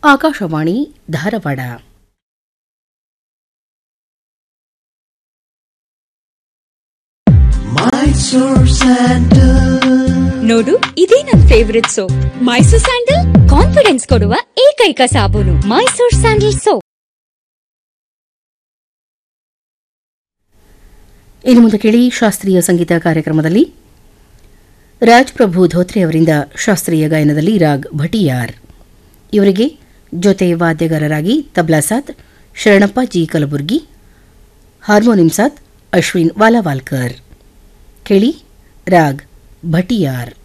ಆಕಾಶವಾಣಿ ಧಾರವಾಡ ನೋಡು ಇದೇ ನನ್ favourite soap Mysore sandal confidence ಕೊಡುವ ಏಕೈಕ ಸಾಬೂನು ಮೈಸೂರ್ ಸ್ಯಾಂಡಲ್ ಸೋಪ್ ಇನ್ನು ಮುಂದೆ ಕೇಳಿ ಶಾಸ್ತ್ರೀಯ ಸಂಗೀತ ಕಾರ್ಯಕ್ರಮದಲ್ಲಿ ರಾಜ್ ಪ್ರಭು ಧೋತ್ರೆ ಅವರಿಂದ ಶಾಸ್ತ್ರೀಯ ಗಾಯನದಲ್ಲಿ ರಾಗ್ ಭಟಿಯಾರ್ ಇವರಿಗೆ ಜೊತೆ ವಾದ್ಯಗಾರರಾಗಿ ತಬ್ಲಾ ಸಾತ್ ಶರಣಪ್ಪ ಜಿ ಕಲಬುರ್ಗಿ ಹಾರ್ಮೋನಿಯಂ ಸಾತ್ ಅಶ್ವಿನ್ ವಾಲಾವಾಲ್ಕರ್ ಕೇಳಿ ರಾಗ್ ಭಟಿಯಾರ್